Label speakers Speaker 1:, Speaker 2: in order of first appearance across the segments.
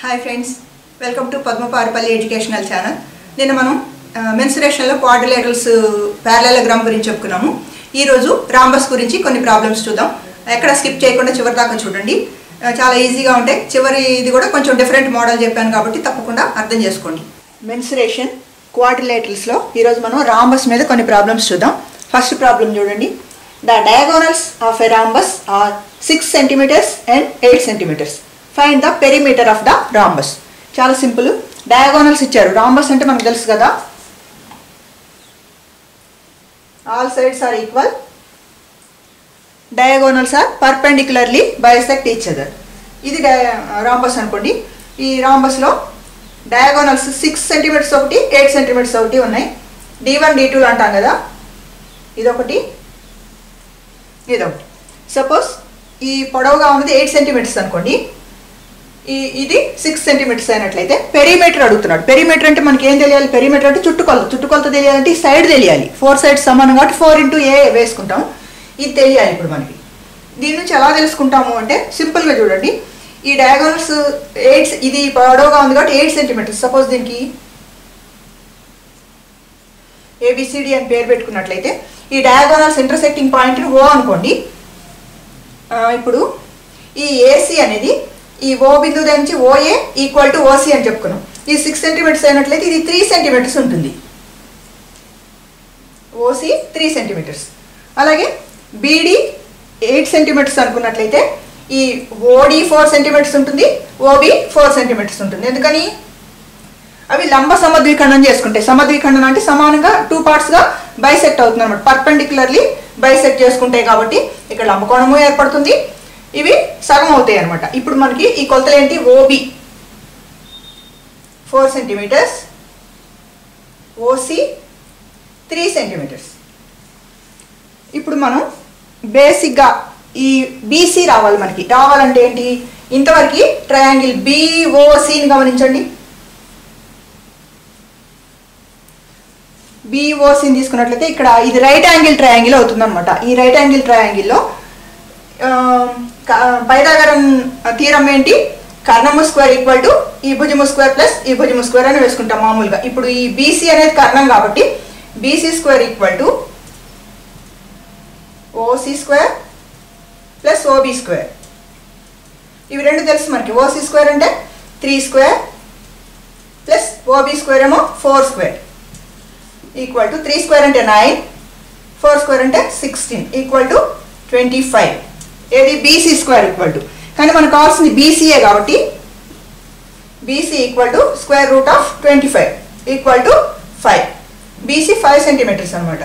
Speaker 1: hi friends welcome to Padmaparupalli educational channel నిన్న మనం మెన్సురేషన్లో quadrilaterals parallelogram గురించి చెప్పుకున్నాము ఈరోజు రాంబస్ గురించి కొన్ని ప్రాబ్లమ్స్ చూద్దాం ఎక్కడ స్కిప్ చేయకుండా చివరి దాకా చూడండి ఆ, చాలా ఈజీగా ఉంటాయి చివరి ఇది కూడా కొంచెం డిఫరెంట్ మోడల్ చెప్పాను కాబట్టి తప్పకుండా అర్థం చేసుకోండి మెన్సురేషన్ క్వాడ్రిలేటరల్స్లో ఈరోజు మనం రాంబస్ మీద కొన్ని ప్రాబ్లమ్స్ చూద్దాం ఫస్ట్ ప్రాబ్లం చూడండి the diagonals of a rhombus are six centimetres and eight centimetres find the perimeter of the rhombus చాలా సింపుల్ డయాగోనల్స్ ఇచ్చారు రాంబస్ అంటే మనకు తెలుసు కదా all sides are equal diagonals are perpendicularly bisect each other ఇది rhombus అనుకోండి ఈ రాంబస్లో డయాగోనల్స్ సిక్స్ సెంటీమీటర్స్ ఒకటి ఎయిట్ సెంటీమీటర్స్ ఒకటి ఉన్నాయి డి వన్ డి టూ అంటాం కదా ఇదొకటి ఇదొకటి సపోజ్ ఈ పొడవుగా ఉన్నది ఎయిట్ సెంటీమీటర్స్ అనుకోండి ఈ ఇది సిక్స్ సెంటీమీటర్స్ అయినట్లయితే పెరిమీటర్ అడుగుతున్నాడు పెరిమీటర్ అంటే మనకి ఏం తెలియాలి పెరిమీటర్ అంటే చుట్టుకొలత చుట్టుకొలత తెలియాలంటే ఈ సైడ్ తెలియాలి ఫోర్ సైడ్స్ సమానం కాబట్టి ఫోర్ ఇంటూ ఏ వేసుకుంటాం ఇది తెలియాలి ఇప్పుడు మనకి దీని నుంచి ఎలా తెలుసుకుంటాము అంటే సింపుల్గా చూడండి ఈ డయాగోనల్స్ ఎయిట్ ఇది పొడవుగా ఉంది కాబట్టి ఎయిట్ సెంటీమీటర్స్ సపోజ్ దీనికి ఏబిసిడి అని పేరు పెట్టుకున్నట్లయితే ఈ డయాగోనల్స్ ఇంటర్సెక్టింగ్ పాయింట్ ఓ అనుకోండి ఆ, ఇప్పుడు ఈ ఏసీ అనేది ఈ ఓ బిందువు దగ్గర నుంచి ఓఏ ఈక్వల్ టు ఓసీ అని చెప్పుకున్నాం ఈ సిక్స్ సెంటీమీటర్స్ అయినట్లయితే ఇది త్రీ సెంటీమీటర్స్ ఉంటుంది ఓసీ త్రీ సెంటీమీటర్స్ అలాగే బీడీ ఎయిట్ సెంటీమీటర్స్ అనుకున్నట్లయితే ఈ ఓడి ఫోర్ సెంటీమీటర్స్ ఉంటుంది ఓబి ఫోర్ సెంటీమీటర్స్ ఉంటుంది ఎందుకని అవి లంబ సమద్విఖండం చేసుకుంటాయి సమద్విఖండనం అంటే సమానంగా టూ పార్ట్స్గా బైసెక్ట్ అవుతుంది అనమాట పర్పెండిక్యులర్లీ బైసెక్ట్ చేసుకుంటాయి కాబట్టి ఇక్కడ లంబకోణము ఏర్పడుతుంది ఇవి సగం అవుతాయి అనమాట ఇప్పుడు మనకి ఈ కొలతలు ఏంటి OB four centimetres OC three centimetres ఇప్పుడు మనం బేసిక్గా ఈ బీసీ రావాలి మనకి రావాలంటే ఏంటి ఇంతవరకు ట్రయాంగిల్ బీఓసిని గమనించండి బీఓసిని తీసుకున్నట్లయితే ఇక్కడ ఇది రైట్ యాంగిల్ ట్రయాంగిల్ అవుతుందన్నమాట ఈ రైట్ యాంగిల్ ట్రయాంగిల్లో పైదాగరం తీరం ఏంటి కర్ణము స్క్వేర్ ఈక్వల్ టు ఈ భుజము స్క్వేర్ ప్లస్ ఈ భుజము స్క్వేర్ అని వేసుకుంటాం మామూలుగా ఇప్పుడు ఈ బీసీ అనేది కర్ణం కాబట్టి BC square equal to OC square plus OB square ఇవి రెండు తెలుసు మనకి ఓసీ స్క్వేర్ అంటే three square plus OB square ఏమో four square equal to three square అంటే నైన్ ఫోర్ స్క్వేర్ అంటే sixteen equal to twenty five ఏది బీసీ స్క్వేర్ ఈక్వల్ టు కానీ మనకు కావాల్సింది బీసీఏ కాబట్టి BC equal to square root of twenty five equal to five BC five centimetres అనమాట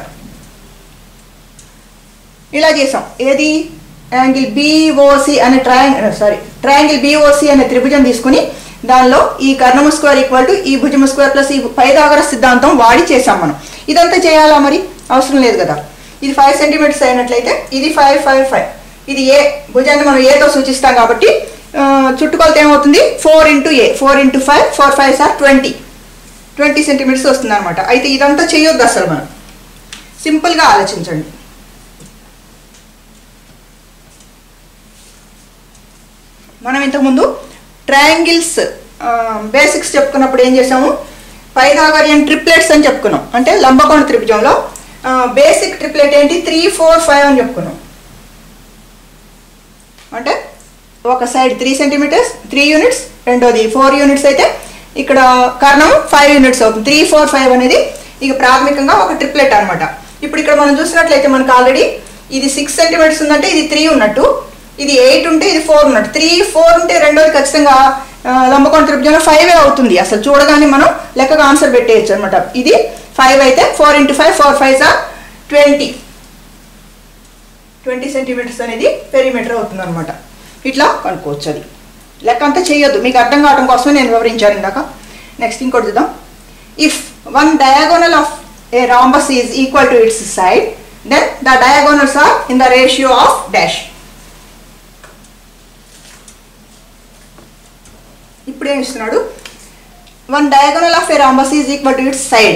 Speaker 1: ఇలా చేసాం ఏది యాంగిల్ బీఓసి అనే ట్రయాంగిల్ సారీ ట్రయాంగిల్ బీఓసి అనే త్రిభుజం తీసుకుని దానిలో ఈ కర్ణము స్క్వేర్ ఈక్వల్ టు ఈ భుజము స్క్వేర్ ప్లస్ ఈ పైదాగర సిద్ధాంతం వాడి చేసాం మనం ఇదంతా చేయాలా మరి అవసరం లేదు కదా ఇది ఫైవ్ సెంటీమీటర్స్ అయినట్లయితే ఇది ఫైవ్ ఫైవ్ ఫైవ్ ఇది ఏ భుజాన్ని మనం ఏతో సూచిస్తాం కాబట్టి ఆ, చుట్టుకొలత ఏమవుతుంది four into a four into five four fives are twenty twenty centimetres వస్తుంది అనమాట అయితే ఇదంతా చేయొద్దు అసలు మనం సింపుల్గా ఆలోచించండి మనం ఇంతకుముందు ట్రయాంగిల్స్ బేసిక్స్ చెప్పుకున్నప్పుడు ఏం చేసాము పైథాగరియన్ ట్రిప్లెట్స్ అని చెప్పుకున్నాం అంటే లంబకోణ త్రిభుజంలో బేసిక్ ట్రిప్లెట్ ఏంటి త్రీ ఫోర్ ఫైవ్ అని చెప్పుకున్నాం అంటే ఒక side three centimetres three units రెండోది ఫోర్ యూనిట్స్ అయితే ఇక్కడ కర్ణం ఫైవ్ యూనిట్స్ అవుతుంది త్రీ ఫోర్ ఫైవ్ అనేది ఇక ప్రాథమికంగా ఒక ట్రిప్లెట్ అనమాట ఇప్పుడు ఇక్కడ మనం చూసినట్లయితే మనకు ఆల్రెడీ ఇది సిక్స్ సెంటీమీటర్స్ ఉందంటే ఇది త్రీ ఉన్నట్టు ఇది ఎయిట్ ఉంటే ఇది ఫోర్ ఉన్నట్టు త్రీ ఫోర్ ఉంటే రెండోది ఖచ్చితంగా ఆ, లంబకోణ త్రిభుజంలో ఫైవ్ అవుతుంది అసలు చూడగానే మనం లెక్కగా ఆన్సర్ పెట్టేయచ్చు అనమాట ఇది ఫైవ్ అయితే four into five four fives are twenty twenty centimetres అనేది పెరిమీటర్ అవుతుంది అనమాట ఇట్లా కనుక్కోవచ్చు అది లెక్క అంతా చేయొద్దు మీకు అర్థం కావడం కోసమే నేను వివరించాను ఇందాక నెక్స్ట్ ఇంకోటి చూద్దాం if one diagonal of a rhombus is equal to its side then the diagonals are in the ratio of dash ఇప్పుడు ఏం ఇస్తున్నాడు one diagonal of a rhombus is equal to its side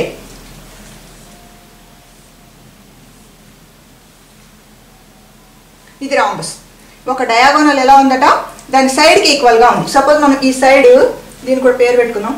Speaker 1: ఇది rhombus ఒక diagonal ఎలా ఉందట దాని సైడ్కి ఈక్వల్గా ఉంది సపోజ్ మనం ఈ సైడ్ దీనికి కూడా పేరు పెట్టుకుందాం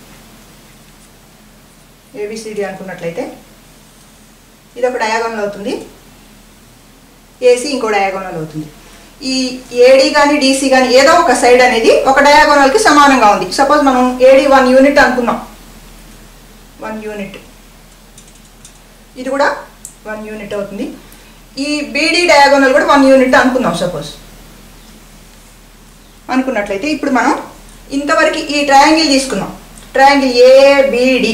Speaker 1: ఏబిసిడి అనుకున్నట్లయితే ఇది ఒక డయాగోనల్ అవుతుంది ఏసీ ఇంకో డయాగోనల్ అవుతుంది ఈ ఏడి కానీ డీసీ కానీ ఏదో ఒక సైడ్ అనేది ఒక డయాగోనల్కి సమానంగా ఉంది సపోజ్ మనం ఏడి వన్ యూనిట్ అనుకున్నాం వన్ యూనిట్ ఇది కూడా వన్ యూనిట్ అవుతుంది ఈ బీడీ డయాగోనల్ కూడా వన్ యూనిట్ అనుకుందాం సపోజ్ అనుకున్నట్లయితే ఇప్పుడు మనం ఇంతవరకు ఈ ట్రయాంగిల్ తీసుకున్నాం ట్రయాంగిల్ ఏబిడి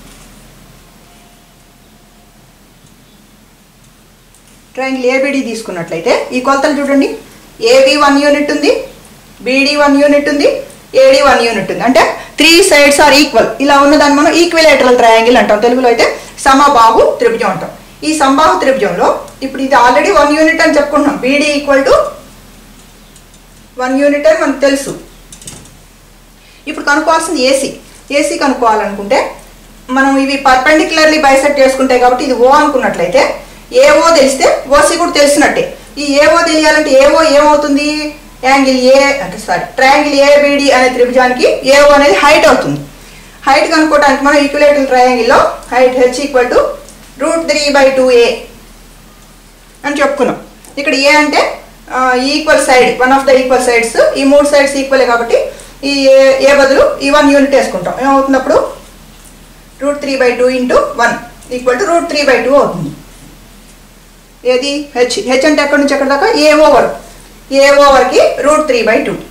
Speaker 1: ట్రయాంగిల్ ఏబిడి తీసుకున్నట్లయితే ఈ కొలతలు చూడండి ఏబి వన్ యూనిట్ ఉంది బీడీ వన్ యూనిట్ ఉంది ఏడి వన్ యూనిట్ ఉంది అంటే త్రీ సైడ్స్ ఆర్ ఈక్వల్ ఇలా ఉన్నదాన్ని మనం ఈక్విలేటరల్ ట్రయాంగిల్ అంటాం తెలుగులో అయితే సమబాహు త్రిభుజం అంటాం ఈ సమబాహు త్రిభుజంలో ఇప్పుడు ఇది ఆల్రెడీ వన్ యూనిట్ అని చెప్పుకుంటున్నాం B D equal to one unit అని మనకు తెలుసు ఇప్పుడు కనుక్కోవాల్సింది ఏసీ ఏసీ కనుక్కోవాలనుకుంటే మనం ఇవి పర్పెండిక్యులర్లీ బైసెట్ చేసుకుంటాయి కాబట్టి ఇది ఓ అనుకున్నట్లయితే ఏఓ తెలిస్తే ఓసీ కూడా తెలిసినట్టే ఈ ఏఓ తెలియాలంటే ఏఓ ఏమవుతుంది యాంగిల్ ఏ అంటే సారీ ట్రయాంగిల్ ఏబిడి అనే త్రిభుజానికి ఏఓ అనేది హైట్ అవుతుంది హైట్ కనుక్కోవడానికి మనం ఈక్యులేటల్ ట్రయాంగిల్లో height H equal to root three by two a అని చెప్పుకున్నాం ఇక్కడ ఏ అంటే equal side one of the equal sides ఈ మూడు సైడ్స్ ఈక్వలే కాబట్టి ఈ ఏ ఏ బదులు ఈ వన్ యూనిట్ వేసుకుంటాం ఏమవుతుంది అప్పుడు root three by two into one equal to root three by two అవుతుంది ఏది హెచ్ హెచ్ అంటే ఎక్కడి నుంచి ఎక్కడి దాకా ఏ ఓవర్ ఏ ఓవర్కి రూట్ త్రీ బై టూ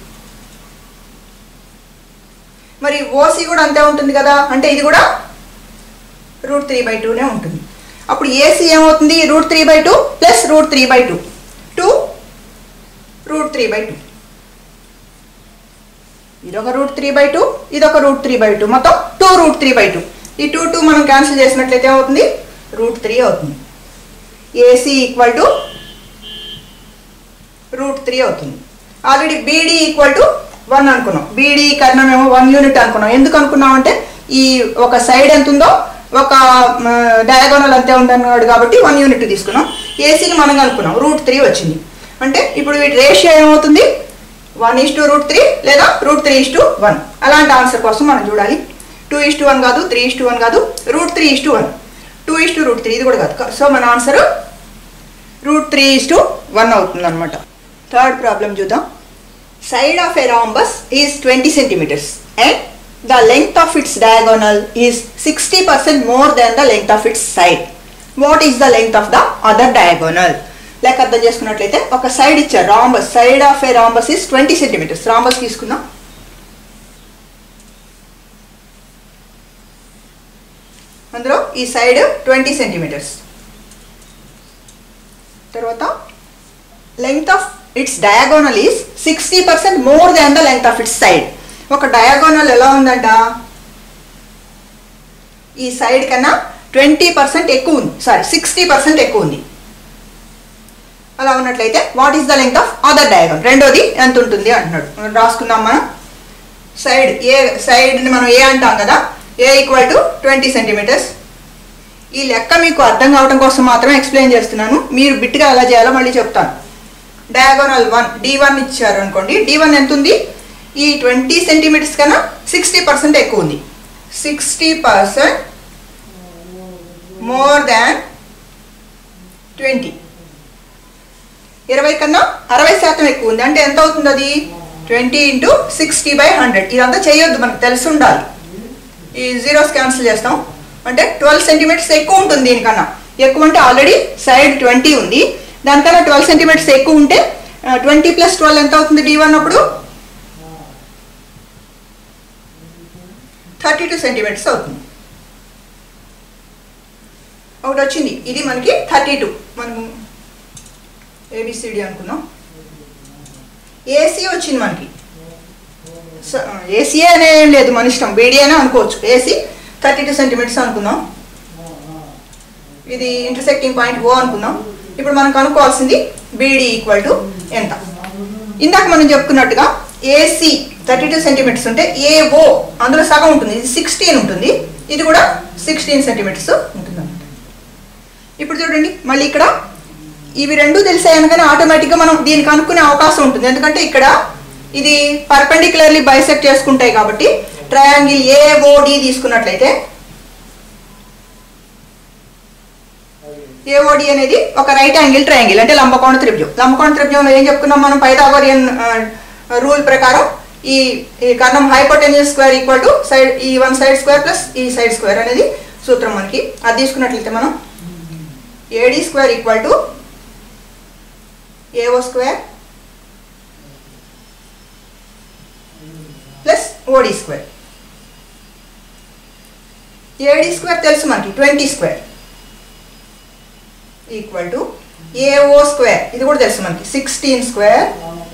Speaker 1: మరి ఓసీ కూడా అంతే ఉంటుంది కదా అంటే ఇది కూడా రూట్ త్రీ బై టూనే ఉంటుంది అప్పుడు ఏసీ ఏమవుతుంది root three by two plus root three by two two root three by two ఇదొక రూట్ త్రీ బై టూ ఇదొక రూట్ త్రీ బై టూ మొత్తం two root three by two ఈ two two మనం cancel చేసినట్లయితే ఏమవుతుంది root three అవుతుంది A C equal to root three అవుతుంది already B D equal to one అనుకున్నాం బీడీ కర్ణం ఏమో వన్ యూనిట్ అనుకున్నాం ఎందుకు అనుకున్నాం అంటే ఈ ఒక సైడ్ ఎంత ఉందో ఒక డయాగోనల్ అంతే ఉందన్నాడు కాబట్టి వన్ యూనిట్ తీసుకున్నాం ఏసీని మనం అనుకున్నాం రూట్ త్రీ వచ్చింది అంటే ఇప్పుడు వీటి రేషియో ఏమవుతుంది one is to root three లేదా root three is to one అలాంటి ఆన్సర్ కోసం మనం చూడాలి టూ ఈస్ టు వన్ కాదు త్రీ ఈస్ టు వన్ కాదు root three is to one two is to root three ఇది కూడా కాదు సో మన answer root three is to one అవుతుంది అనమాట థర్డ్ ప్రాబ్లం చూద్దాం side of a rhombus is twenty centimetres and the length of its diagonal is sixty percent more then the length of its side what is the length of the other diagonal లేక అర్థం చేసుకున్నట్లయితే ఒక side ఇచ్చారు rhombus side of a rhombus is twenty centimetres rhombus తీసుకుందాం అందులో ఈ side twenty centimetres తర్వాత length of its diagonal is sixty percent more than the length of its side ఒక డయాగోనల్ ఎలా ఉందంట ఈ సైడ్ కన్నా ట్వంటీ పర్సెంట్ ఎక్కువ ఉంది సారీ సిక్స్టీ పర్సెంట్ ఎక్కువ ఉంది అలా ఉన్నట్లయితే what is the length of other diagonal రెండోది ఎంత ఉంటుంది అంటున్నాడు మనం రాసుకుందాం మనం సైడ్ ఏ సైడ్ని మనం ఏ అంటాం కదా a equal to twenty centimetres ఈ లెక్క మీకు అర్థం కావడం కోసం మాత్రమే ఎక్స్ప్లెయిన్ చేస్తున్నాను మీరు బిట్గా ఎలా చేయాలో మళ్ళీ చెప్తాను డయాగోనల్ వన్ డి వన్ ఇచ్చారు అనుకోండి డి వన్ ఎంత ఉంది ఈ ట్వంటీ సెంటీమీటర్స్ కన్నా సిక్స్టీ పర్సెంట్ ఎక్కువ ఉంది sixty percent more than twenty ఇరవై కన్నా అరవై శాతం ఎక్కువ ఉంది అంటే ఎంత అవుతుంది అది twenty into sixty by hundred ఇదంతా చేయొద్దు మనకు తెలిసి ఉండాలి ఈ జీరోస్ క్యాన్సిల్ చేస్తాం అంటే ట్వెల్వ్ సెంటీమీటర్స్ ఎక్కువ ఉంటుంది దీనికన్నా ఎక్కువ అంటే ఆల్రెడీ సైడ్ ట్వంటీ ఉంది దానికన్నా ట్వెల్వ్ సెంటీమీటర్స్ ఎక్కువ ఉంటే ట్వంటీ ప్లస్ ట్వెల్వ్ ఎంత అవుతుంది డి వన్ అప్పుడు థర్టీ టూ సెంటీమీటర్స్ అవుతుంది ఒకటి వచ్చింది ఇది మనకి థర్టీ టూ మనం ఏబిసిడి అనుకున్నాం ఏసీ వచ్చింది మనకి ఏసీ అనే ఏం లేదు మన ఇష్టం బీడీ అనే అనుకోవచ్చు ఏసీ థర్టీ టూ సెంటీమీటర్స్ అనుకుందాం ఇది ఇంటర్సెక్టింగ్ పాయింట్ ఓ అనుకుందాం ఇప్పుడు మనం కనుక్కోవాల్సింది బీడీ ఈక్వల్ టు ఎంత ఇందాక మనం చెప్పుకున్నట్టుగా ఏసీ థర్టీ టూ సెంటీమీటర్స్ ఉంటే ఏఓ అందులో సగం ఉంటుంది ఇది సిక్స్టీన్ ఉంటుంది ఇది కూడా సిక్స్టీన్ సెంటీమీటర్స్ ఉంటుంది అన్నమాట ఇప్పుడు చూడండి మళ్ళీ ఇక్కడ ఇవి రెండు తెలిసాయి అనగానే ఆటోమేటిక్గా మనం దీనికి అనుకునే అవకాశం ఉంటుంది ఎందుకంటే ఇక్కడ ఇది పర్పెండిక్యులర్లీ బైసెక్ట్ చేసుకుంటాయి కాబట్టి ట్రయాంగిల్ ఏఓడి తీసుకున్నట్లయితే ఏఓడి అనేది ఒక రైట్ యాంగిల్ ట్రయాంగిల్ అంటే లంబకోణ త్రిభుజం లంబకోణ త్రిభుజంలో ఏం చెప్పుకున్నాం మనం పైథాగోరియన్ రూల్ ప్రకారం ఈ ఈ కర్ణం hypotenuse square equal to side ఈ వన్ సైడ్ స్క్వేర్ ప్లస్ ఈ సైడ్ స్క్వేర్ అనేది సూత్రం మనకి అది తీసుకున్నట్లయితే మనం A D square equal to A O square plus O D square A D square తెలుసు మనకి twenty square equal to A O square ఇది కూడా తెలుసు మనకి సిక్స్టీన్ స్క్వేర్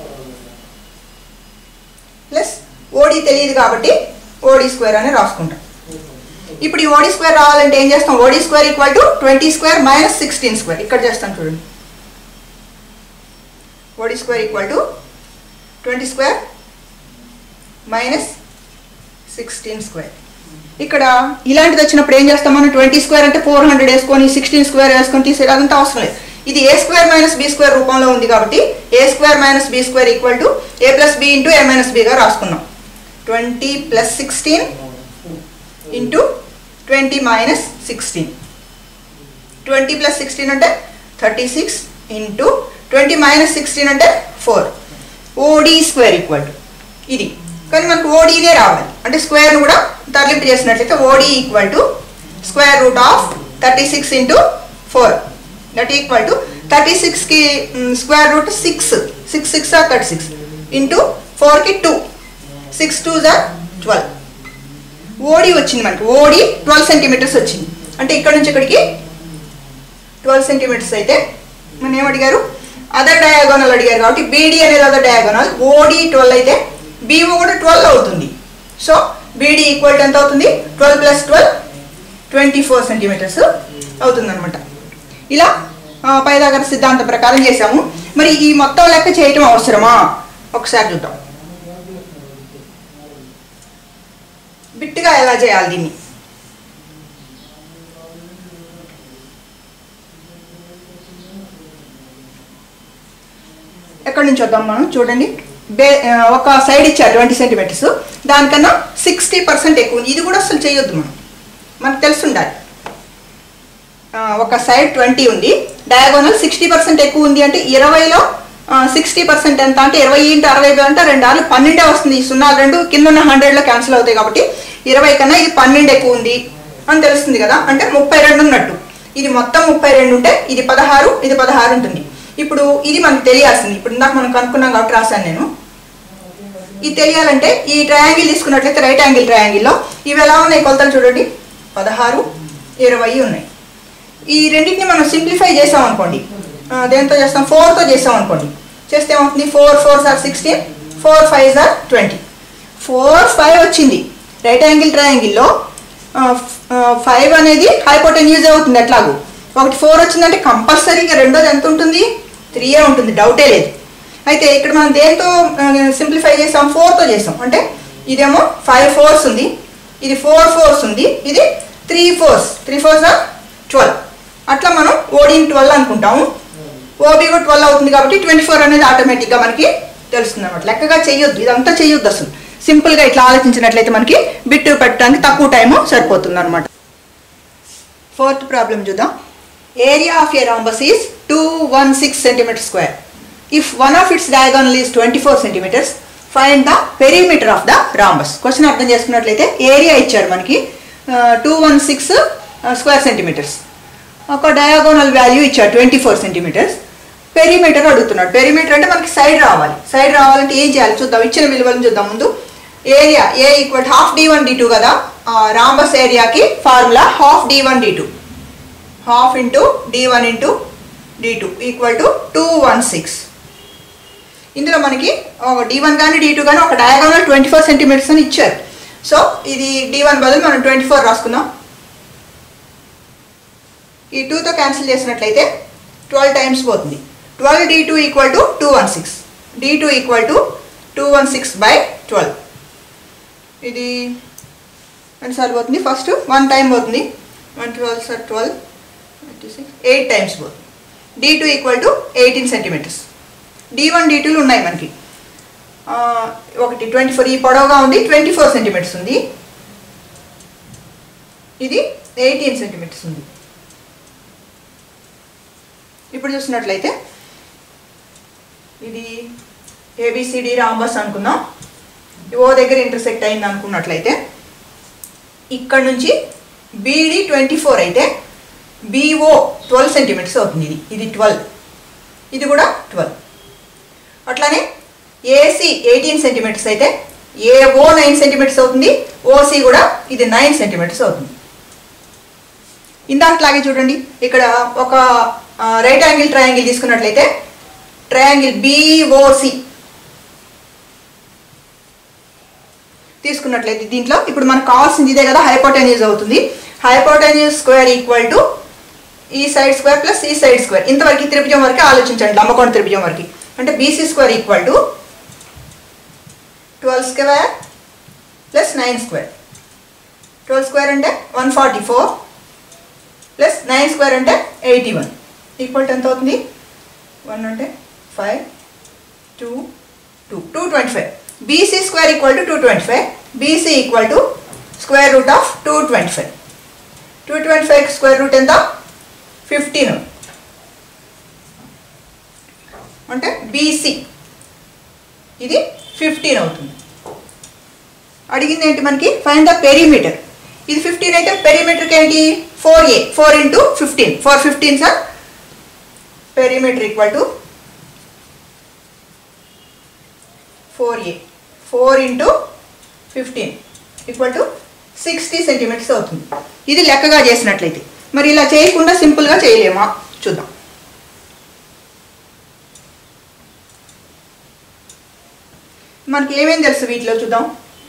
Speaker 1: ప్లస్ ఓడి తెలియదు కాబట్టి ఓడి స్క్వేర్ అని రాసుకుంటాం ఇప్పుడు ఈ ఓడి స్క్వేర్ రావాలంటే ఏం చేస్తాం O D square equal to twenty square minus sixteen square ఇక్కడ చేస్తాం చూడండి O D square equal to twenty square minus sixteen square ఇక్కడ ఇలాంటిది వచ్చినప్పుడు ఏం చేస్తాం మనం ట్వంటీ స్క్వేర్ అంటే ఫోర్ హండ్రెడ్ వేసుకొని సిక్స్టీన్ స్క్వేర్ వేసుకొని తీసేది అదంతా అవసరం లేదు ఇది a square minus B square రూపంలో ఉంది కాబట్టి a square minus B square equal to a plus B into A minus బిగా రాసుకున్నాం twenty plus sixteen into twenty minus sixteen twenty plus sixteen అంటే thirty six into twenty minus sixteen అంటే four O D square equal to ఇది కానీ మనకు ఓడీనే రావాలి అంటే స్క్వేర్ను కూడా తరలింపు చేసినట్లయితే O D equal to square root of thirty six into four that equal to thirty సిక్స్కి square root six six six or thirty six into ఫోర్కి two six twos are twelve O D వచ్చింది మనకి ఓడి ట్వెల్వ్ సెంటీమీటర్స్ వచ్చింది అంటే ఇక్కడ నుంచి ఇక్కడికి twelve centimetres అయితే మనం ఏమడిగారు అదర్ డయాగోనల్ అడిగారు కాబట్టి బీడీ అనేది అదర్ డయాగోనల్ ఓడి ట్వెల్వ్ అయితే బీఓ కూడా ట్వెల్వ్ అవుతుంది సో బీడీ ఈక్వల్ ఎంత అవుతుంది twelve plus twelve twenty four centimetres అవుతుంది అనమాట ఇలా ఆ, పైదాగర సిద్ధాంతం ప్రకారం చేసాము మరి ఈ మొత్తం లెక్క చేయటం అవసరమా ఒకసారి చూద్దాం బిట్టుగా ఎలా చేయాలి దీన్ని ఎక్కడి నుంచి వద్దాం మనం చూడండి బే ఆ, ఒక సైడ్ ఇచ్చారు ట్వంటీ సెంటీమీటర్స్ దానికన్నా సిక్స్టీ పర్సెంట్ ఎక్కువ ఉంది ఇది కూడా అసలు చేయొద్దు మనం మనకు తెలుసుండాలి ఆ, ఒక సైడ్ ట్వంటీ ఉంది డయాగోనల్ సిక్స్టీ పర్సెంట్ ఎక్కువ ఉంది అంటే ఇరవైలో సిక్స్టీ పర్సెంట్ ఎంత అంటే ఇరవై ఇంటూ అరవై అంటే రెండు ఆర్లు పన్నెండే వస్తుంది ఈ సున్నాలు రెండు కింద ఉన్న హండ్రెడ్లో క్యాన్సిల్ అవుతాయి కాబట్టి ఇరవై కన్నా ఇది పన్నెండు ఎక్కువ ఉంది అని తెలుస్తుంది కదా అంటే ముప్పై రెండు ఉన్నట్టు ఇది మొత్తం ముప్పై రెండు ఉంటే ఇది పదహారు ఇది పదహారు ఉంటుంది ఇప్పుడు ఇది మనకు తెలియాల్సింది ఇప్పుడు ఇందాక మనం కనుక్కున్నాం కాబట్టి రాశాను నేను ఇది తెలియాలంటే ఈ ట్రయాంగిల్ తీసుకున్నట్లయితే రైట్ యాంగిల్ ట్రయాంగిల్లో ఇవి ఎలా ఉన్నాయి కొలతలు చూడండి పదహారు ఇరవై ఉన్నాయి ఈ రెండింటిని మనం సింప్లిఫై చేసాం అనుకోండి ఆ, దేంతో చేస్తాం ఫోర్తో చేసాం అనుకోండి చేస్తే ఏమవుతుంది four fours are sixteen four fives are twenty four five వచ్చింది రైట్ యాంగిల్ ట్రయాంగిల్లో ఫైవ్ అనేది హైపోటెన్యూజ్ అవుతుంది ఎట్లాగూ ఒకటి ఫోర్ వచ్చిందంటే కంపల్సరీగా రెండోది ఎంత ఉంటుంది త్రీయే ఉంటుంది డౌటే లేదు అయితే ఇక్కడ మనం దేంతో సింప్లిఫై చేసాం ఫోర్తో చేసాం అంటే ఇదేమో ఫైవ్ ఫోర్స్ ఉంది ఇది ఫోర్ ఫోర్స్ ఉంది ఇది three fours three fours are twelve అట్లా మనం ఓడిన్ ట్వెల్వ్ అనుకుంటాము ఓబీ కూడా ట్వెల్వ్ అవుతుంది కాబట్టి ట్వంటీ ఫోర్ అనేది ఆటోమేటిక్గా మనకి తెలుస్తుంది అనమాట లెక్కగా చేయొద్దు ఇదంతా చేయొద్దు అసలు సింపుల్గా ఇట్లా ఆలోచించినట్లయితే మనకి బిట్టు పెట్టడానికి తక్కువ టైము సరిపోతుంది అనమాట ఫోర్త్ ప్రాబ్లం చూద్దాం area of a rhombus is two one six centimetre square if one of its diagonal is twenty four centimetres find the perimeter of the rhombus question అర్థం చేసుకున్నట్లయితే ఏరియా ఇచ్చారు మనకి two one six square centimetres ఒక diagonal value ఇచ్చారు twenty four centimetres perimeter అడుగుతున్నాడు perimeter అంటే మనకి side రావాలి సైడ్ రావాలంటే ఏం చేయాలి చూద్దాం ఇచ్చిన విలువలను చూద్దాం ముందు area A equal half D one D two కదా రాంబస్ ఏరియాకి formula half D one D two half into D one into D two equal to two one six ఇందులో మనకి డి వన్ కానీ డి టూ కానీ ఒక diagonal twenty four centimetres అని ఇచ్చారు so ఇది డి వన్ బదులు మనం ట్వంటీ ఫోర్ రాసుకుందాం ఈ టూతో క్యాన్సిల్ చేసినట్లయితే ట్వెల్వ్ టైమ్స్ పోతుంది twelve D two equal to two one six D two equal to two one six by twelve ఇది ఎన్నిసార్లు పోతుంది ఫస్ట్ వన్ టైం పోతుంది one twelves are twelve twenty six eight times పోతుంది D two equal to eighteen centimetres D one డి టూలు ఉన్నాయి మనకి ఆ, ఒకటి ట్వంటీ ఫోర్ ఈ పొడవుగా ఉంది ట్వంటీ ఫోర్ సెంటీమీటర్స్ ఉంది ఇది ఎయిటీన్ సెంటీమీటర్స్ ఉంది ఇప్పుడు చూసినట్లయితే ఇది ఏబిసిడి రాంబస్ అనుకుందాం ఓ దగ్గర ఇంటర్సెక్ట్ అయింది అనుకున్నట్లయితే ఇక్కడ నుంచి బీడి ట్వంటీ ఫోర్ అయితే బీఓ ట్వెల్వ్ సెంటీమీటర్స్ అవుతుంది ఇది ఇది ట్వెల్వ్ ఇది కూడా ట్వెల్వ్ అట్లానే ఏసీ ఎయిటీన్ సెంటీమీటర్స్ అయితే ఏఓ నైన్ సెంటీమీటర్స్ అవుతుంది ఓసీ కూడా ఇది నైన్ సెంటీమీటర్స్ అవుతుంది ఇందాకట్లాగే చూడండి ఇక్కడ ఒక రైట్ యాంగిల్ ట్రయాంగిల్ తీసుకున్నట్లయితే ట్రయాంగిల్ బీఓసి తీసుకున్నట్లయితే దీంట్లో ఇప్పుడు మనకు కావాల్సింది ఇదే కదా హైపోటెన్యూస్ అవుతుంది హైపోటెన్యూస్ స్క్వేర్ ఈక్వల్ టు ఈ సైడ్ స్క్వేర్ ప్లస్ ఈ సైడ్ స్క్వేర్ ఇంతవరకు ఈ త్రిభుజం వరకు ఆలోచించండి లంబకోణ త్రిభుజం వరకు అంటే B C square equal to twelve square plus nine square twelve square అంటే one forty four plus nine square అంటే ఎయిటీ వన్ ఈక్వల్ టు ఎంత అవుతుంది వన్ అంటే five two two two twenty five B C square equal to two twenty five B C equal to square root of two twenty five two twenty five square root ఎంత fifteen అంటే B C ఇది fifteen అవుతుంది అడిగింది ఏంటి మనకి find the perimeter ఇది fifteen అయితే పెరిమీటర్కి ఏంటి four a four into fifteen four fifteen are perimeter equal to four a four into fifteen equal to sixty centimetres అవుతుంది ఇది లెక్కగా చేసినట్లయితే మరి ఇలా చేయకుండా సింపుల్గా చేయలేమా చూద్దాం మనకి ఏమేం తెలుసు వీటిలో చూద్దాం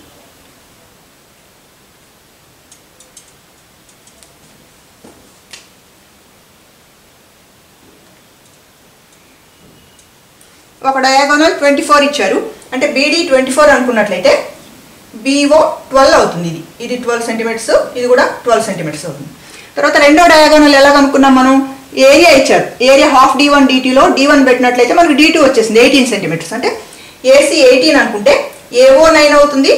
Speaker 1: ఒక డయాగోనల్ ట్వంటీ ఫోర్ ఇచ్చారు అంటే బీడీ ట్వంటీ ఫోర్ అనుకున్నట్లయితే బీఓ ట్వెల్వ్ అవుతుంది ఇది ఇది ట్వెల్వ్ సెంటీమీటర్స్ ఇది కూడా ట్వెల్వ్ సెంటీమీటర్స్ అవుతుంది తర్వాత రెండో డయాగోనల్ ఎలా కనుక్కున్నాం మనం ఏరియా ఇచ్చారు ఏరియా హాఫ్ డి వన్ డిటీలో డి వన్ పెట్టినట్లయితే మనకు డి టూ వచ్చేసింది ఎయిటీన్ సెంటీమీటర్స్ అంటే ఏసీ ఎయిటీన్ అనుకుంటే ఏఓ నైన్ అవుతుంది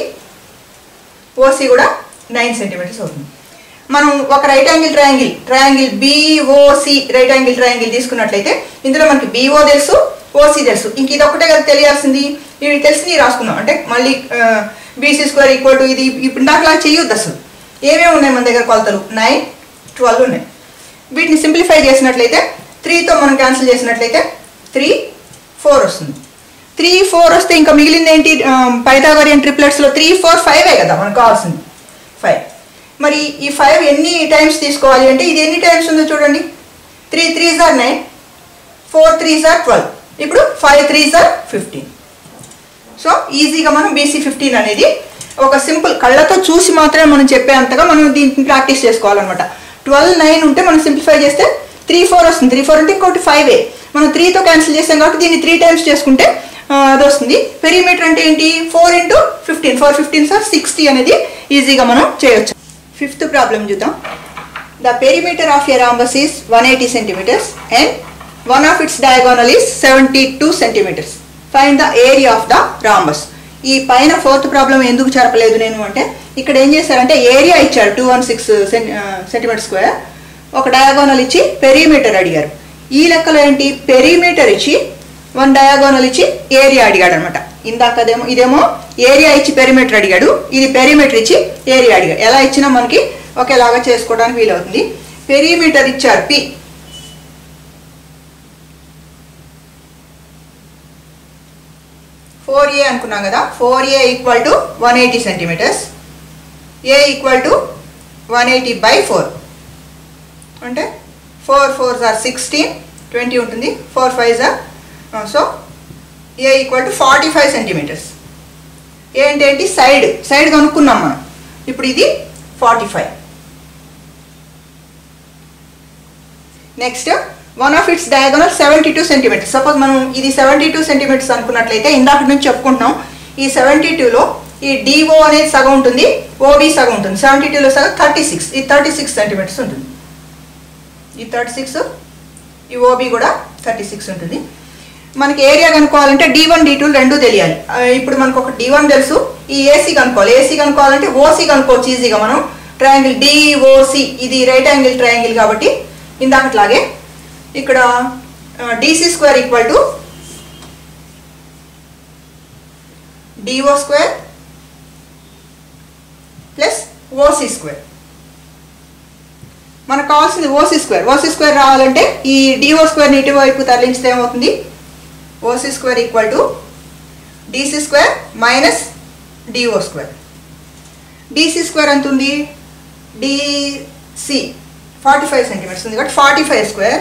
Speaker 1: ఓసీ కూడా నైన్ సెంటీమీటర్స్ అవుతుంది మనం ఒక right angle triangle triangle B O C right angle triangle తీసుకున్నట్లయితే ఇందులో మనకి బీఓ తెలుసు ఓసీ తెలుసు ఇంక ఇది ఒకటే కదా తెలియాల్సింది ఇవి తెలిసి రాసుకున్నాం అంటే మళ్ళీ బీసీ స్క్వేర్ ఈక్వల్ టు ఇది ఇప్పుడు దాకా చెయ్యొద్దు అసలు ఏమేమి ఉన్నాయి మన దగ్గర కొలతలు నైన్ ట్వెల్వ్ ఉన్నాయి వీటిని సింప్లిఫై చేసినట్లయితే త్రీతో మనం క్యాన్సిల్ చేసినట్లయితే త్రీ ఫోర్ వస్తుంది త్రీ ఫోర్ వస్తే ఇంకా మిగిలింది ఏంటి పైథాగోరియన్ ట్రిప్లెట్స్లో త్రీ ఫోర్ ఫైవే కదా మనకు కావాల్సింది ఫైవ్ మరి ఈ ఫైవ్ ఎన్ని టైమ్స్ తీసుకోవాలి అంటే ఇది ఎన్ని టైమ్స్ ఉందో చూడండి త్రీ త్రీ జార్ నైన్ ఫోర్ త్రీ జార్ ట్వెల్వ్ ఇప్పుడు ఫైవ్ త్రీ జార్ ఫిఫ్టీన్ సో ఈజీగా మనం బీసీ ఫిఫ్టీన్ అనేది ఒక సింపుల్ కళ్ళతో చూసి మాత్రమే మనం చెప్పేంతగా మనం దీన్ని ప్రాక్టీస్ చేసుకోవాలన్నమాట ట్వెల్వ్ నైన్ ఉంటే మనం సింప్లిఫై చేస్తే త్రీ ఫోర్ వస్తుంది త్రీ ఫోర్ అంటే ఇంకోటి ఫైవ్ ఏ మనం త్రీతో క్యాన్సిల్ చేసాం కాబట్టి దీన్ని త్రీ టైమ్స్ చేసుకుంటే ఆ, అది వస్తుంది పెరిమీటర్ అంటే ఏంటి four into fifteen four fifteen సార్ సిక్స్టీ అనేది ఈజీగా మనం చేయొచ్చు ఫిఫ్త్ ప్రాబ్లం చూద్దాం the perimeter of a rhombus is one eighty centimetres and one of its diagonal is seventy two centimetres fine the area of the rhombus ఈ పైన fourth problem ఎందుకు జరపలేదు నేను అంటే ఇక్కడ ఏం చేశారంటే ఏరియా ఇచ్చారు two one six centimetre square ఒక డయాగోనల్ ఇచ్చి పెరిమీటర్ అడిగారు ఈ లెక్కలో ఏంటి పెరిమీటర్ ఇచ్చి వన్ డయాగోనల్ ఇచ్చి ఏరియా అడిగాడు అనమాట ఇందాకదేమో ఇదేమో ఏరియా ఇచ్చి పెరిమీటర్ అడిగాడు ఇది పెరిమీటర్ ఇచ్చి ఏరియా అడిగాడు ఎలా ఇచ్చినా మనకి ఒకేలాగా చేసుకోవడానికి వీలవుతుంది పెరిమీటర్ ఇచ్చారు పి ఫోర్ ఏ అనుకున్నాం కదా four A equal to one eighty centimetres A equal to one eighty by four అంటే four four are sixteen twenty ఉంటుంది four five are so A equal to forty five centimetres ఏంటేంటి side side కనుక్కున్నాం మనం ఇప్పుడు ఇది forty five next one of its diagonal seventy two centimetres suppose మనం ఇది seventy two centimetres అనుకున్నట్లయితే ఇందాక నుంచి చెప్పుకుంటున్నాం ఈ సెవెంటీ టూలో ఈ డిఓ అనేది సగం ఉంటుంది ఓబి సగం ఉంటుంది సెవెంటీ టూలో సగం థర్టీ సిక్స్ ఈ థర్టీ సిక్స్ సెంటీమీటర్స్ ఉంటుంది ఈ థర్టీ సిక్స్ ఈ ఓబి కూడా థర్టీ సిక్స్ ఉంటుంది మనకి ఏరియా కనుక్కోవాలంటే డి వన్ డి టూ రెండు తెలియాలి ఆ, ఇప్పుడు మనకు ఒక డి వన్ తెలుసు ఈ ఏసీ కనుక్కోవాలి ఏసీ కనుక్కోవాలంటే ఓసీ కనుక్కోవచ్చు ఈజీగా మనం ట్రయాంగిల్ డిఓసి ఇది రైట్ యాంగిల్ ట్రయాంగిల్ కాబట్టి ఇందాకట్లాగే ఇక్కడ DC square equal to DO square plus OC square మనకు కావాల్సింది ఓసీ స్క్వేర్ ఓసీ స్క్వేర్ రావాలంటే ఈ డిఓ స్క్వేర్ని ఇటువైపు తరలించితే ఏమవుతుంది OC square equal to DC square minus DO square DC square ఎంత ఉంది డిసి ఫార్టీ ఫైవ్ సెంటీమీటర్స్ ఉంది కాబట్టి forty five square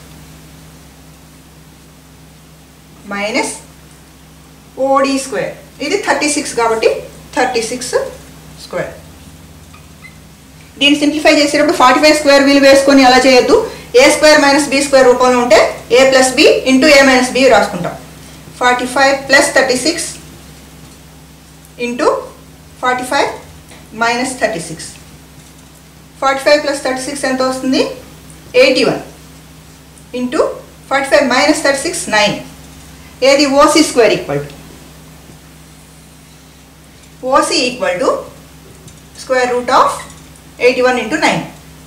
Speaker 1: minus OD square ఇది థర్టీ సిక్స్ కాబట్టి థర్టీ సిక్స్ స్క్వేర్ దీన్ని సింప్లిఫై చేసేటప్పుడు ఫార్టీ ఫైవ్ స్క్వేర్ వీలు వేసుకొని అలా చేయొద్దు A square minus B square రూపంలో ఉంటే A plus B into A minus B రాసుకుంటాం forty five plus thirty six into forty five minus thirty six forty five plus thirty six ఎంత వస్తుంది eighty one into forty five minus thirty six nine ఏది OC square equal to OC equal to square root of eighty one into nine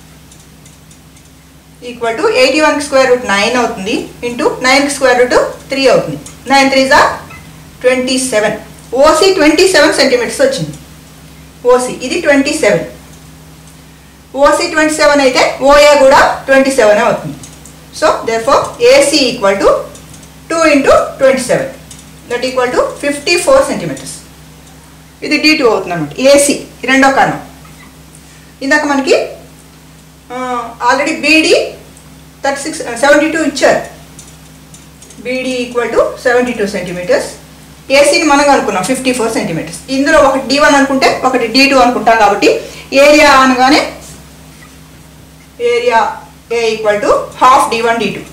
Speaker 1: equal to eighty వన్కి square root nine అవుతుంది into నైన్కి square root three అవుతుంది nine three జా twenty seven OC twenty seven centimetres వచ్చింది OC ఇది twenty seven OC twenty seven అయితే OA కూడా twenty seven అవుతుంది so therefore AC equal to two into twenty seven that equal to fifty four centimetres ఇది D two అవుతుంది అనమాట AC రెండో కారణం ఇందాక మనకి already BD thirty six seventy two ఇచ్చారు BD equal to seventy two centimetres ఏసీని మనం అనుకున్నాం ఫిఫ్టీ ఫోర్ సెంటీమీటర్స్ ఇందులో ఒకటి డి వన్ అనుకుంటే ఒకటి డి టూ అనుకుంటాం కాబట్టి ఏరియా అనగానే area A equal to half D one D two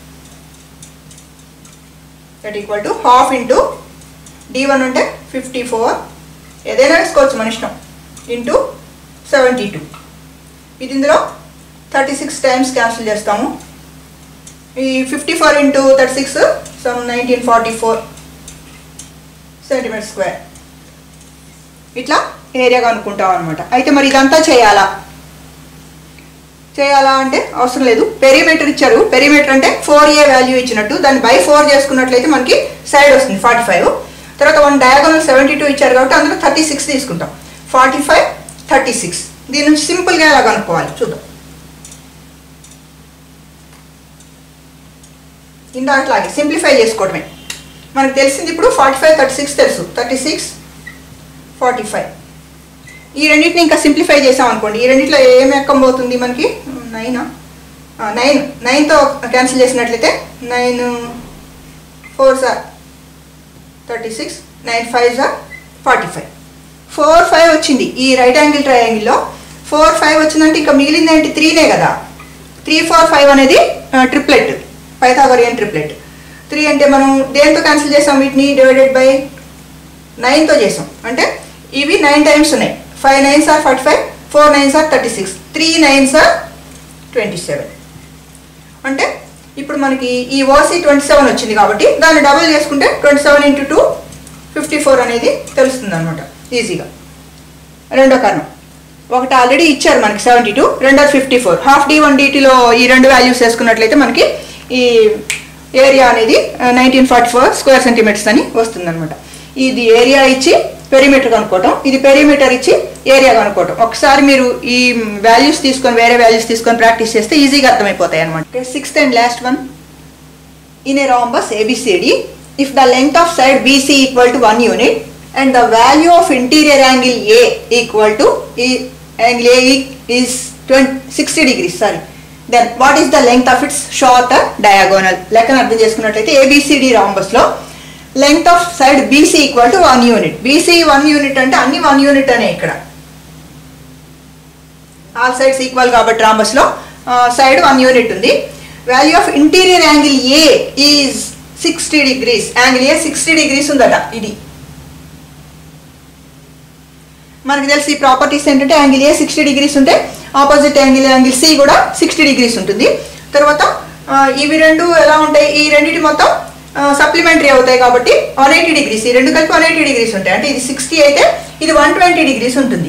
Speaker 1: that equal to half into D one ఉంటే ఫిఫ్టీ ఫోర్ ఏదైనా వేసుకోవచ్చు మన ఇష్టం ఇంటూ సెవెంటీ టూ ఇది ఇందులో థర్టీ సిక్స్ టైమ్స్ క్యాన్సిల్ చేస్తాము ఈ fifty four into thirty six sum nineteen forty four centimetre square ఇట్లా ఏరియాగా అనుకుంటాం అనమాట అయితే మరి ఇదంతా చేయాలా చేయాలా అంటే అవసరం లేదు పెరిమీటర్ ఇచ్చారు పెరిమీటర్ అంటే ఫోర్ ఏ వాల్యూ ఇచ్చినట్టు దాన్ని బై ఫోర్ చేసుకున్నట్లయితే మనకి సైడ్ వస్తుంది ఫార్టీ ఫైవ్ తర్వాత వన్ డయాగోనల్ సెవెంటీ టూ ఇచ్చారు కాబట్టి అందులో థర్టీ సిక్స్ తీసుకుంటాం ఫార్టీ ఫైవ్ థర్టీ సిక్స్ దీని నుంచి సింపుల్గా ఎలా కనుక్కోవాలి చూద్దాం ఇందాట్లాగే సింప్లిఫై చేసుకోవడమే మనకు తెలిసింది ఇప్పుడు ఫార్టీ ఫైవ్ థర్టీ సిక్స్ తెలుసు థర్టీ సిక్స్ ఫార్టీ ఫైవ్ ఈ రెండింటిని ఇంకా సింప్లిఫై చేసాం అనుకోండి ఈ రెండిట్లో ఏం ఎక్కం పోతుంది మనకి నైనా నైన్ నైన్తో క్యాన్సిల్ చేసినట్లయితే నైన్ ఫోర్ సార్ థర్టీ సిక్స్ నైన్ ఫైవ్ సార్ ఫార్టీ ఫైవ్ ఫోర్ ఫైవ్ వచ్చింది ఈ రైట్ యాంగిల్ ట్రయాంగిల్లో ఫోర్ ఫైవ్ వచ్చిందంటే ఇంకా మిగిలింది ఏంటి త్రీనే కదా త్రీ ఫోర్ ఫైవ్ అనేది ట్రిప్లెట్ పైథాగోరియన్ ట్రిప్లెట్ త్రీ అంటే మనం దేంతో క్యాన్సిల్ చేసాం వీటిని డివైడెడ్ బై నైన్తో చేసాం అంటే ఇవి నైన్ టైమ్స్ ఉన్నాయి five nines are forty five four nines are thirty six three nines are twenty seven అంటే ఇప్పుడు మనకి ఈ ఓసీ ట్వంటీ సెవెన్ వచ్చింది కాబట్టి దాన్ని డబుల్ చేసుకుంటే twenty seven into two fifty four అనేది తెలుస్తుంది అనమాట ఈజీగా రెండో కారణం ఒకటి ఆల్రెడీ ఇచ్చారు మనకి సెవెంటీ టూ రెండోది fifty four half D one డిటీలో ఈ రెండు వాల్యూస్ వేసుకున్నట్లయితే మనకి ఈ ఏరియా అనేది nineteen forty four square centimetres అని వస్తుంది అనమాట ఇది ఏరియా ఇచ్చి పెరిమీటర్ కనుక్కోవటం ఇది పెరిమీటర్ ఇచ్చి ఏరియా కనుక్కోవటం ఒకసారి మీరు ఈ వాల్యూస్ తీసుకొని వేరే వాల్యూస్ తీసుకొని ప్రాక్టీస్ చేస్తే ఈజీగా అర్థమైపోతాయి అనమాట sixth and last one in a rhombus ABCD if the length of side BC equal to 1 unit and the value of interior angle A equal to e, angle A e- is 20, 60 degrees sorry then what is the length of its shorter diagonal లెక్కన అర్థం చేసుకున్నట్లయితే ABCD rhombus లో length of side BC equal to one unit BC one unit అంటే అన్ని one unit అనే ఇక్కడ all sides equal కాబట్టి rhombus లో సైడ్ వన్ యూనిట్ ఉంది value of interior angle A is sixty degrees angle A sixty degrees ఉందట ఇది మనకి తెలిసి ఈ ప్రాపర్టీస్ ఏంటంటే యాంగిల్ ఏ సిక్స్టీ డిగ్రీస్ ఉంటే ఆపోజిట్ యాంగిల్ యాంగిల్ సి కూడా సిక్స్టీ డిగ్రీస్ ఉంటుంది తర్వాత ఆ, ఇవి రెండు ఎలా ఉంటాయి ఈ రెండింటి మొత్తం సప్లిమెంటరీ అవుతాయి కాబట్టి వన్ ఎయిటీ డిగ్రీస్ ఈ రెండు కలిపి వన్ ఎయిటీ డిగ్రీస్ ఉంటాయి అంటే ఇది సిక్స్టీ అయితే ఇది వన్ ట్వంటీ డిగ్రీస్ ఉంటుంది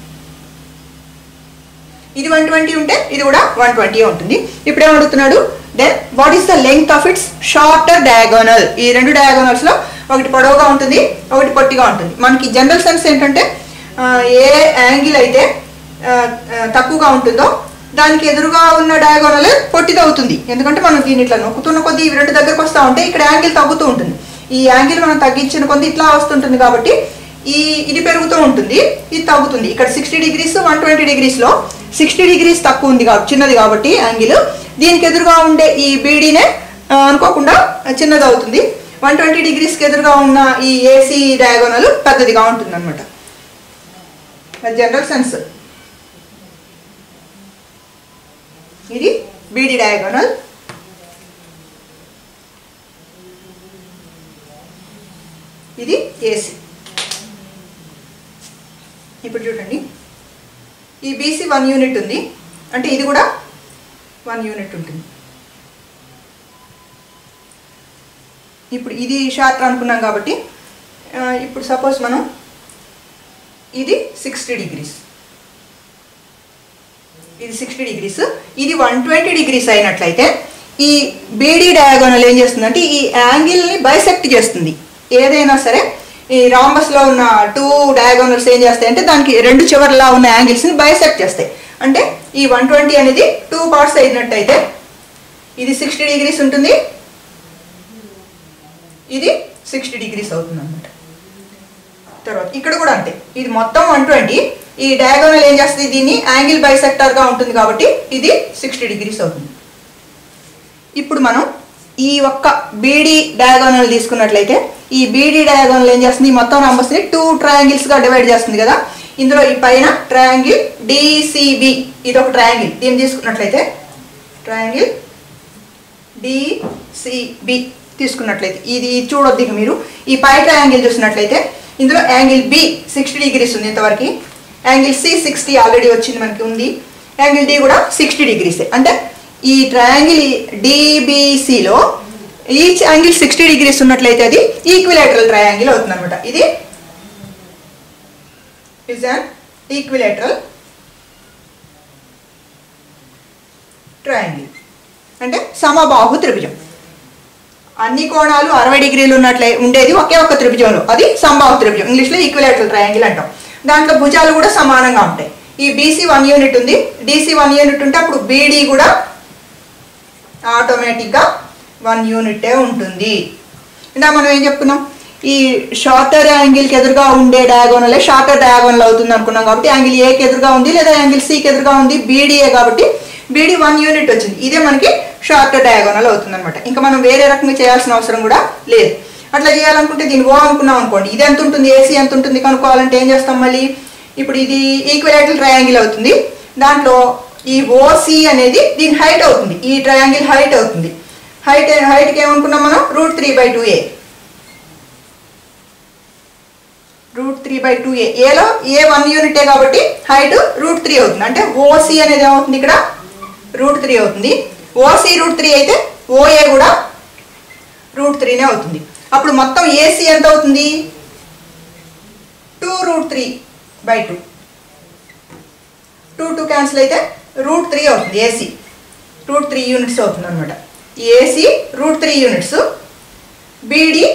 Speaker 1: ఇది వన్ ట్వంటీ ఉంటే ఇది కూడా వన్ ట్వంటీ ఉంటుంది ఇప్పుడు ఏం అడుగుతున్నాడు then what is the length of its shorter diagonal ఈ రెండు డయాగోనల్స్ లో ఒకటి పొడవుగా ఉంటుంది ఒకటి పొట్టిగా ఉంటుంది మనకి జనరల్ సెన్స్ ఏంటంటే ఆ, ఏ యాంగిల్ అయితే ఆ, ఆ, తక్కువగా ఉంటుందో దానికి ఎదురుగా ఉన్న డయాగోనల్ పొట్టిది అవుతుంది ఎందుకంటే మనం దీని ఇట్లా నొక్కుతున్న కొద్దీ ఇవి రెండు దగ్గరకు వస్తూ ఉంటే ఇక్కడ యాంగిల్ తగ్గుతూ ఉంటుంది ఈ యాంగిల్ మనం తగ్గించిన కొద్దీ ఇట్లా వస్తుంటుంది కాబట్టి ఈ ఇది పెరుగుతూ ఉంటుంది ఇది తగ్గుతుంది ఇక్కడ సిక్స్టీ డిగ్రీస్ వన్ ట్వంటీ డిగ్రీస్లో సిక్స్టీ డిగ్రీస్ తక్కువ ఉంది కాబట్టి చిన్నది కాబట్టి యాంగిల్ దీనికి ఎదురుగా ఉండే ఈ బీడీనే ఆ, అనుకోకుండా చిన్నది అవుతుంది వన్ ట్వంటీ డిగ్రీస్కి ఎదురుగా ఉన్న ఈ ఏసీ డయాగోనల్ పెద్దదిగా ఉంటుంది అనమాట జనరల్ సెన్స్ ఇది బీడీ డయాగోనల్ ఇది ఏసీ ఇప్పుడు చూడండి ఈ బీసీ వన్ యూనిట్ ఉంది అంటే ఇది కూడా వన్ యూనిట్ ఉంటుంది ఇప్పుడు ఇది షార్ట్ అనుకున్నాం కాబట్టి ఆ, ఇప్పుడు సపోజ్ మనం ఇది సిక్స్టీ డిగ్రీస్ ఇది సిక్స్టీ డిగ్రీస్ ఇది వన్ ట్వంటీ డిగ్రీస్ అయినట్లయితే ఈ బీడీ డయాగోనల్ ఏం చేస్తుందంటే ఈ యాంగిల్ని బైసెక్ట్ చేస్తుంది ఏదైనా సరే ఈ రాంబస్లో ఉన్న టూ డయాగోనల్స్ ఏం చేస్తాయి అంటే దానికి రెండు చివర్లా ఉన్న యాంగిల్స్ని బైసెక్ట్ చేస్తాయి అంటే ఈ వన్ ట్వంటీ అనేది టూ పార్ట్స్ అయినట్టయితే ఇది సిక్స్టీ డిగ్రీస్ ఉంటుంది ఇది సిక్స్టీ డిగ్రీస్ అవుతుంది అనమాట తర్వాత ఇక్కడ కూడా అంతే ఇది మొత్తం వన్ ట్వంటీ ఈ డయాగోనల్ ఏం చేస్తుంది దీన్ని యాంగిల్ బైసెక్టర్ గా ఉంటుంది కాబట్టి ఇది సిక్స్టీ డిగ్రీస్ అవుతుంది ఇప్పుడు మనం ఈ ఒక్క బీడీ డయాగోనల్ తీసుకున్నట్లయితే ఈ బీడీ డయాగోనల్ ఏం చేస్తుంది ఈ మొత్తం నంబర్స్ని టూ ట్రయాంగిల్స్ గా డివైడ్ చేస్తుంది కదా ఇందులో ఈ పైన ట్రయాంగిల్ డిసిబి ఇది ఒక ట్రయాంగిల్ దీన్ని తీసుకున్నట్లయితే ట్రయాంగిల్ డిసిబి తీసుకున్నట్లయితే ఇది చూడొద్దు ఇక మీరు ఈ పై ట్రయాంగిల్ చూసినట్లయితే ఇందులో యాంగిల్ బి సిక్స్టీ డిగ్రీస్ ఉంది ఇంతవరకు యాంగిల్ సి సిక్స్టీ ఆల్రెడీ వచ్చింది మనకి ఉంది యాంగిల్ డి కూడా సిక్స్టీ డిగ్రీసే అంటే ఈ ట్రయాంగిల్ డిబిసిలో ఈచ్ యాంగిల్ సిక్స్టీ డిగ్రీస్ ఉన్నట్లయితే అది ఈక్విలేటరల్ ట్రయాంగిల్ అవుతుంది అనమాట ఇది ఇస్ అన్ ఈక్విలేటరల్ ట్రయాంగిల్ అంటే సమబాహు త్రిభుజం అన్ని కోణాలు అరవై డిగ్రీలు ఉన్నట్లే ఉండేది ఒకే ఒక త్రిభుజంలో అది సంబాహు త్రిభుజం ఇంగ్లీష్లో ఈక్విలేటరల్ ట్రయాంగిల్ అంటాం దాంట్లో భుజాలు కూడా సమానంగా ఉంటాయి ఈ బీసీ వన్ యూనిట్ ఉంది డీసీ వన్ యూనిట్ ఉంటే అప్పుడు బీడీ కూడా ఆటోమేటిక్గా వన్ యూనిటే ఉంటుంది ఇందా మనం ఏం చెప్పుకున్నాం ఈ షార్టర్ యాంగిల్కి ఎదురుగా ఉండే డయాగోనలే షార్టర్ డయాగోనల్ అవుతుంది అనుకున్నాం కాబట్టి యాంగిల్ ఏకి ఎదురుగా ఉంది లేదా యాంగిల్ సికి ఎదురుగా ఉంది బీడీఏ కాబట్టి బీడీ వన్ యూనిట్ వచ్చింది ఇదే మనకి షార్టర్ డయాగోనల్ అవుతుంది అనమాట ఇంకా మనం వేరే రకంగా చేయాల్సిన అవసరం కూడా లేదు అట్లా చేయాలనుకుంటే దీన్ని ఓ అనుకున్నాం అనుకోండి ఇది ఎంత ఉంటుంది ఏసీ ఎంత ఉంటుంది కనుక్కోవాలంటే ఏం చేస్తాం మళ్ళీ ఇప్పుడు ఇది ఈక్వలేటల్ ట్రయాంగిల్ అవుతుంది దాంట్లో ఈ ఓసి అనేది దీని హైట్ అవుతుంది ఈ ట్రయాంగిల్ హైట్ అవుతుంది హైట్ హైట్కి ఏమనుకున్నాం మనం root three by two A root three by two A ఏలో ఏ వన్ యూనిటే కాబట్టి హైట్ రూట్ త్రీ అవుతుంది అంటే ఓసి అనేది ఏమవుతుంది ఇక్కడ రూట్ త్రీ అవుతుంది ఓసి రూట్ త్రీ అయితే ఓఏ కూడా రూట్ త్రీనే అవుతుంది అప్పుడు మొత్తం ఏసీ ఎంత అవుతుంది two root three by two two two cancel అయితే రూట్ త్రీ అవుతుంది ఏసీ రూట్ త్రీ యూనిట్స్ అవుతుంది అనమాట AC root three units BD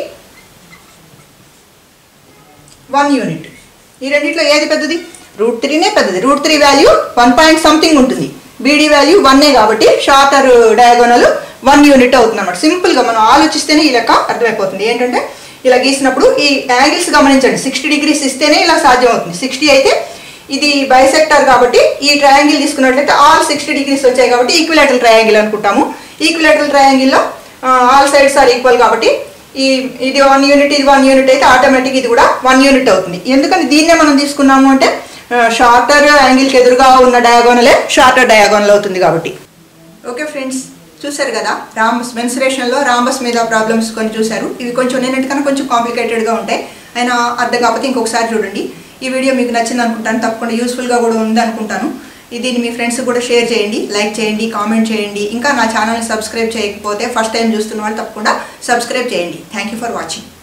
Speaker 1: one unit ఈ రెండిట్లో ఏది పెద్దది రూట్ త్రీనే పెద్దది root three value one point something ఉంటుంది బీడీ వాల్యూ వన్నే కాబట్టి షార్టర్ డయాగోనల్ వన్ యూనిట్ అవుతుంది అనమాట సింపుల్గా మనం ఆలోచిస్తేనే ఈ లెక్క అర్థమైపోతుంది ఏంటంటే ఇలా గీసినప్పుడు ఈ యాంగిల్స్ గమనించండి సిక్స్టీ డిగ్రీస్ ఇస్తేనే ఇలా సాధ్యం అవుతుంది సిక్స్టీ అయితే ఇది బైసెక్టర్ కాబట్టి ఈ ట్రయాంగిల్ తీసుకున్నట్లయితే ఆల్ సిక్స్టీ డిగ్రీస్ వచ్చాయి కాబట్టి ఈక్విలేటరల్ ట్రయాంగిల్ అనుకుంటాము ఈక్విలేటరల్ ట్రయాంగిల్లో ఆల్ సైడ్స్ ఆర్ ఈక్వల్ కాబట్టి ఈ ఇది వన్ యూనిట్ ఇది వన్ యూనిట్ అయితే ఆటోమేటిక్ ఇది కూడా వన్ యూనిట్ అవుతుంది ఎందుకని దీన్నే మనం తీసుకున్నాము అంటే షార్టర్ యాంగిల్కి ఎదురుగా ఉన్న డయాగోనలే షార్టర్ డయాగోనల్ అవుతుంది కాబట్టి ఓకే ఫ్రెండ్స్ చూశారు కదా రాంబస్ మెన్సురేషన్లో రాంబస్ మీద ప్రాబ్లమ్స్ కొన్ని చూశారు ఇవి కొంచెం నేనంటికన్నా కొంచెం కాంప్లికేటెడ్గా ఉంటాయి అయినా అర్థం కాకపోతే ఇంకొకసారి చూడండి ఈ వీడియో మీకు నచ్చింది అనుకుంటాను తప్పకుండా యూస్ఫుల్గా కూడా ఉంది అనుకుంటాను దీన్ని మీ ఫ్రెండ్స్ కూడా షేర్ చేయండి లైక్ చేయండి కామెంట్ చేయండి ఇంకా నా ఛానల్ని సబ్స్క్రైబ్ చేయకపోతే ఫస్ట్ టైం చూస్తున్న వాళ్ళు తప్పకుండా సబ్స్క్రైబ్ చేయండి థ్యాంక్ యూ ఫర్ వాచింగ్